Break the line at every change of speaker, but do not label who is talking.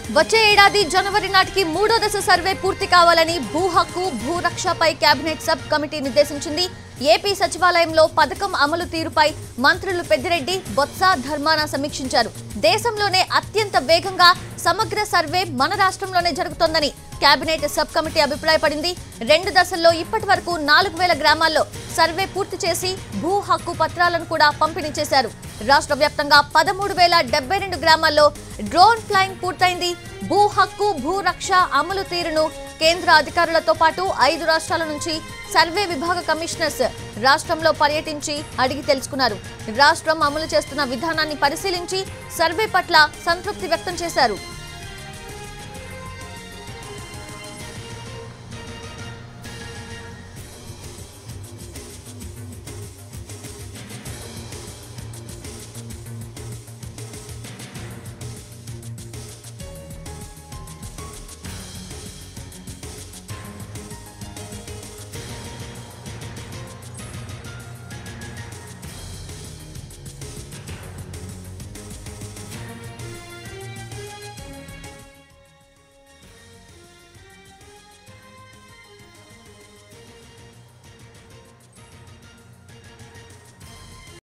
వచ్చే ఏడాది జనవరి నాటికి మూడో దశ సర్వే పూర్తి కావాలని భూ హక్కు భూ రక్షపై కేబినెట్ సబ్ కమిటీ నిర్దేశించింది ఏపీ సచివాలయంలో పథకం అమలు తీరుపై మంత్రులు పెద్దిరెడ్డి బొత్స ధర్మాన సమీక్షించారు దేశంలోనే అత్యంత వేగంగా సమగ్ర సర్వే మన రాష్ట్రంలోనే జరుగుతోందని కేబినెట్ సబ్ కమిటీ అభిప్రాయపడింది రెండు దశల్లో ఇప్పటి వరకు నాలుగు వేల గ్రామాల్లో సర్వే పూర్తి చేసి భూ హక్కు పత్రాలను కూడా పంపిణీ చేశారు రాష్ట్ర వ్యాప్తంగా పదమూడు వేల డెబ్బై రెండు గ్రామాల్లో డ్రోన్ ఫ్లైయింగ్ పూర్తయింది భూ హక్కు భూ రక్ష అమలు తీరును కేంద్ర అధికారులతో పాటు ఐదు రాష్ట్రాల నుంచి సర్వే విభాగ కమిషనర్స్ రాష్ట్రంలో పర్యటించి అడిగి తెలుసుకున్నారు రాష్ట్రం అమలు చేస్తున్న విధానాన్ని పరిశీలించి సర్వే పట్ల సంతృప్తి వ్యక్తం చేశారు